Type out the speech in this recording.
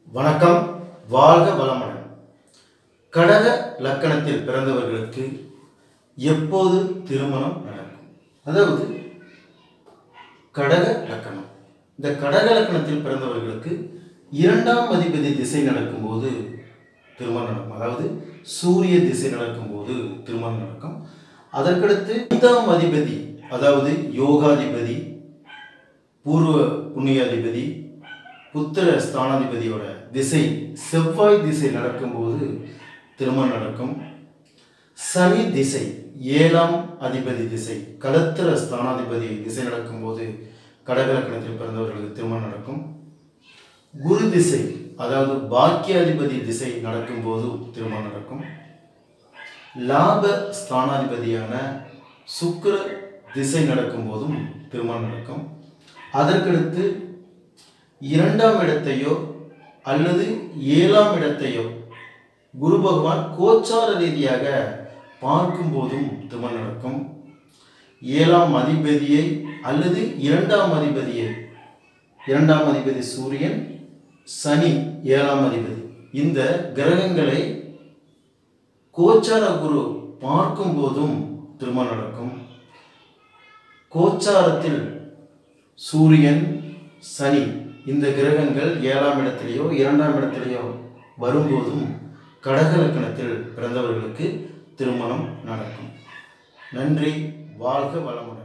வணக்கம் வாழ்க வளமுடன் கடக லக்கணத்தில் பிறந்தவர்களுக்கு எப்போது திருமணம் நடக்கும் அதாவது கடக லக்கணம் இந்த கடக லக்கணத்தில் பிறந்தவர்களுக்கு இரண்டாம் அதிபதி திசை நடக்கும்போது திருமணம் நடக்கும் அதாவது சூரிய திசை நடக்கும்போது திருமணம் நடக்கும் அதற்கடுத்து ஐந்தாம் அதிபதி அதாவது யோகாதிபதி பூர்வ புண்ணியாதிபதி புத்திர ஸ்தானாதிபதியோட திசை செவ்வாய் திசை நடக்கும்போது திருமணம் நடக்கும் சனி திசை ஏழாம் அதிபதி திசை கலத்திர ஸ்தானாதிபதி திசை நடக்கும்போது கடகலக்கணத்தில் பிறந்தவர்களுக்கு திருமணம் நடக்கும் குரு திசை அதாவது பாக்கியாதிபதி திசை நடக்கும்போது திருமணம் நடக்கும் லாப ஸ்தானாதிபதியான சுக்கிர திசை நடக்கும்போதும் திருமணம் நடக்கும் அதற்கடுத்து இரண்டாம் இடத்தையோ அல்லது ஏழாம் இடத்தையோ குரு பகவான் கோச்சார ரீதியாக பார்க்கும்போதும் திருமணம் நடக்கும் ஏழாம் அதிபதியை அல்லது இரண்டாம் அதிபதியை இரண்டாம் அதிபதி சூரியன் சனி ஏழாம் அதிபதி இந்த கிரகங்களை கோச்சார குரு பார்க்கும்போதும் திருமணம் நடக்கும் கோச்சாரத்தில் சூரியன் சனி இந்த கிரகங்கள் ஏழாம் இடத்திலேயோ இரண்டாம் இடத்திலேயோ வரும்போதும் கடக லக்கணத்தில் பிறந்தவர்களுக்கு திருமணம் நடக்கும் நன்றி வாழ்க வளமுடன்